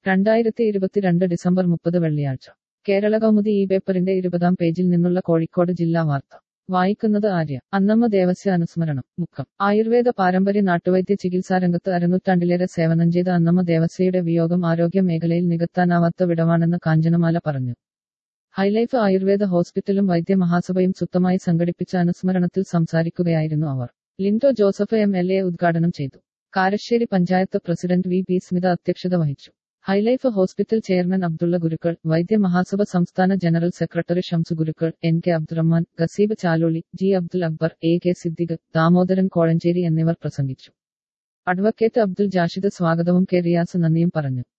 രണ്ടായിരത്തി ഇരുപത്തിരണ്ട് ഡിസംബർ മുപ്പത് വെള്ളിയാഴ്ച കേരള കൗമുദി ഈ പേപ്പറിന്റെ ഇരുപതാം പേജിൽ നിന്നുള്ള കോഴിക്കോട് ജില്ലാ വാർത്ത വായിക്കുന്നത് ആര്യ അന്നമ്മ ദേവസ്യ അനുസ്മരണം മുക്കം ആയുർവേദ പാരമ്പര്യ നാട്ടുവൈദ്യ ചികിത്സാരംഗത്ത് അരനൂറ്റാണ്ടിലേറെ സേവനം ചെയ്ത അന്നമ്മ ദേവസ്യയുടെ വിയോഗം ആരോഗ്യ മേഖലയിൽ നികത്താനാവാത്ത വിടവാണെന്ന് കാഞ്ചനമാല പറഞ്ഞു ഹൈലൈഫ് ആയുർവേദ ഹോസ്പിറ്റലും വൈദ്യ മഹാസഭയും സുത്തമായി സംഘടിപ്പിച്ച അനുസ്മരണത്തിൽ സംസാരിക്കുകയായിരുന്നു അവർ Linto Joseph M L A ഉദ്ഘാടനം ചെയ്തു Karassery panchayat president V P Smitha അധ്യക്ഷത വഹിച്ചു Highlife Hospital chairman Abdulla Gurukkal Vaidya Mahasabha സംസ്ഥാന general secretary Shamsu Gurukkal N K Abdurahman Gazeeb Chaloli G Abdul Akbar A K Siddique Damodaran Kozhencherry എന്നിവർ പ്രസംഗിച്ചു അഡ്വക്കേറ്റ് അബ്ദുൽ ജാഷിദ് സ്വാഗതവും കെ റിയാസ് നന്ദിയും പറഞ്ഞു